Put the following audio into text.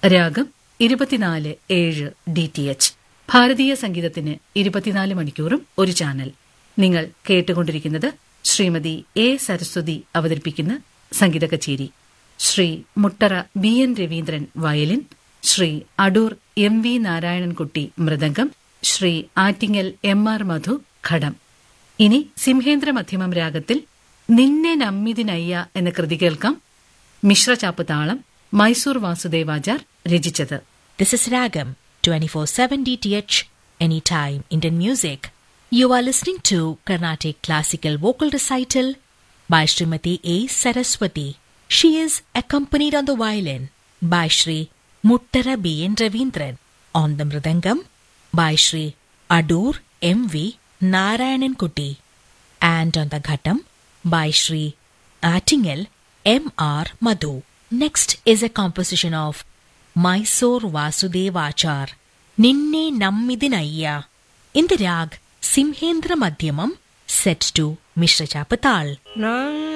രാഗം ഇരുപത്തിനാല് ഏഴ് ഡി ടി എച്ച് ഭാരതീയ സംഗീതത്തിന് ഇരുപത്തിനാല് മണിക്കൂറും ഒരു ചാനൽ നിങ്ങൾ കേട്ടുകൊണ്ടിരിക്കുന്നത് ശ്രീമതി എ സരസ്വതി അവതരിപ്പിക്കുന്ന സംഗീത കച്ചേരി Shri Muttara B N Raveendran violin Shri Adoor M V Narayanankutty മൃദംഗം ശ്രീ ആറ്റിങ്ങൽ എം ആർ മധു ഘടം ഇനി സിംഹേന്ദ്ര മധ്യമം രാഗത്തിൽ നിന്നെ നമ്മിതിനയ്യ എന്ന കൃതി കേൾക്കാം മിശ്രചാപ്പ് താളം മൈസൂർ വാസുദേവാചാർ രചിച്ചത് This is Ragam 24/7 DTH anytime Indian music. You are listening to Carnatic classical vocal recital by Srimati A Saraswati. She is accompanied on the violin by Shri Muttara B N Ravindran, on the mridangam by Shri Adur M V Narayanan Kuti, and on the ghatam by Shri Attingel M R Madhu. Next is a composition of Mysore Vasudevachar, Ninne Nammidinayya, in the rag Simhendra Madhyamam, set to Mishra Chapatal.